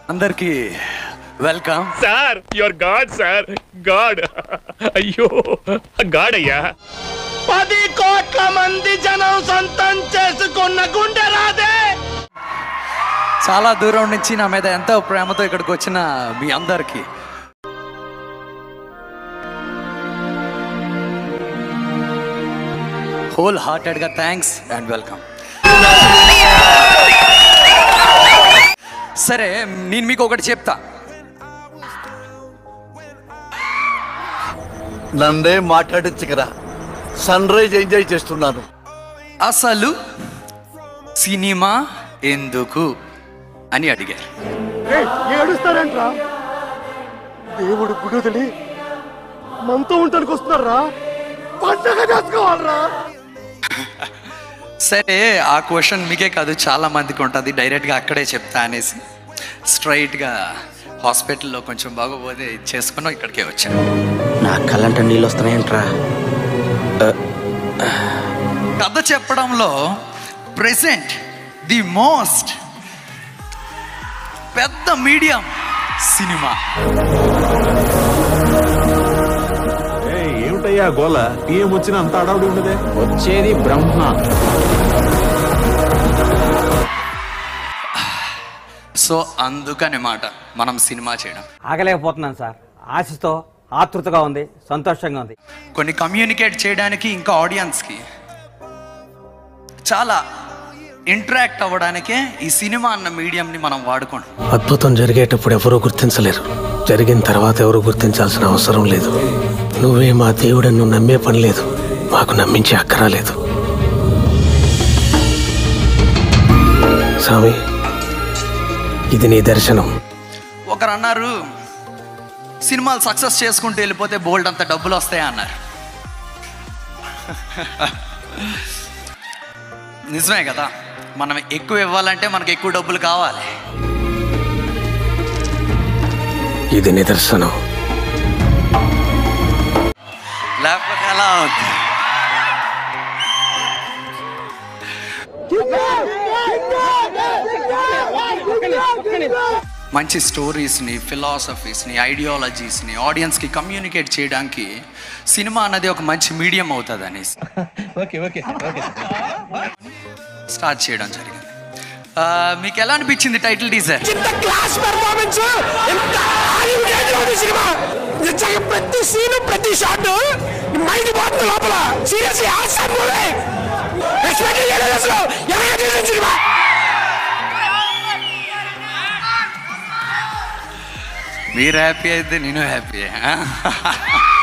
అందరికి welcome sir your god sir god అయ్యో god అయ్యా పది కోట్ల మంది జనం సొంతం చేసుకున్న గుండె రాదే చాలా దూరం నుంచి నా మీద ఎంతో ప్రేమతో ఇక్కడికి వచ్చిన మీ అందరికి హోల్ హార్టెడ్గా థ్యాంక్స్ అండ్ వెల్కమ్ సరే నేను మీకు ఒకటి చెప్తా నన్నే మాట్లాడించగరా సన్ రైజ్ ఎంజాయ్ చేస్తున్నాను అసలు సినిమా ఎందుకు అని అడిగారు ఏడుస్తారంట్రా దేవుడు గుడుదలి మనతో ఉండడానికి వస్తున్నారా పండగ చేసుకోవాలరా సరే ఆ క్వశ్చన్ మీకే కాదు చాలా మందికి ఉంటుంది డైరెక్ట్గా అక్కడే చెప్తా అనేసి స్ట్రైట్గా హాస్పిటల్లో కొంచెం బాగోపోతే చేసుకున్నాం ఇక్కడికే వచ్చాను నా కళ్ళంట నీళ్ళు వస్తున్నాయంట్రా కథ చెప్పడంలో ప్రెసెంట్ ది మోస్ట్ పెద్ద మీడియం సినిమా ఏమిటయ్యా గోల టీఎం వచ్చిన అంత అడవుడి ఉండదే వచ్చేది బ్రహ్మ సో అందుకనే మాట మనం సినిమా చేయడం ఆగలేకపోతున్నాను సార్ ఆశతో ఆతృతగా ఉంది సంతోషంగా ఉంది కొన్ని కమ్యూనికేట్ చేయడానికి ఇంకా ఆడియన్స్కి చాలా ఇంటరాక్ట్ అవ్వడానికే ఈ సినిమా అన్న మీడియంని మనం వాడుకోండి అద్భుతం జరిగేటప్పుడు ఎవరూ గుర్తించలేరు జరిగిన తర్వాత ఎవరు గుర్తించాల్సిన అవసరం లేదు నువ్వే మా దేవుడని నువ్వు నమ్మే పని లేదు మాకు నమ్మించే అక్కరా లేదు స్వామి ఇది నీ దర్శనం ఒకరు అన్నారు సినిమాలు సక్సెస్ చేసుకుంటూ వెళ్ళిపోతే బోల్డ్ అంత డబ్బులు వస్తాయి అన్నారు నిజమే కదా మనం ఎక్కువ ఇవ్వాలంటే మనకు ఎక్కువ డబ్బులు కావాలి ఇది నిదర్శనం లేకపోతే ఎలా అవుతుంది మంచి స్టోరీస్ని ఫిలాసఫీస్ని ఐడియాలజీస్ని ఆడియన్స్కి కమ్యూనికేట్ చేయడానికి సినిమా అన్నది ఒక మంచి మీడియం అవుతుంది అనేసి స్టార్ట్ చేయడం జరిగింది ఆ, మీకు ఎలా అనిపించింది టైటిల్ టీజర్ ఇంత క్లాస్ పెర్ఫార్మెన్స్ ఇంత హాలీవుడ్ రేంజ్ లో ఉంది సినిమా నిజంగా ప్రతి సీన్ ప్రతి షాట్ మైండ్ పోతుంది లోపల సీరియస్లీ ఆసమ్ మూవీ ఎక్స్పెక్ట్ చేయలేదు అసలు ఎలా చేసిన సినిమా మీరు హ్యాపీ అయితే నేను హ్యాపీ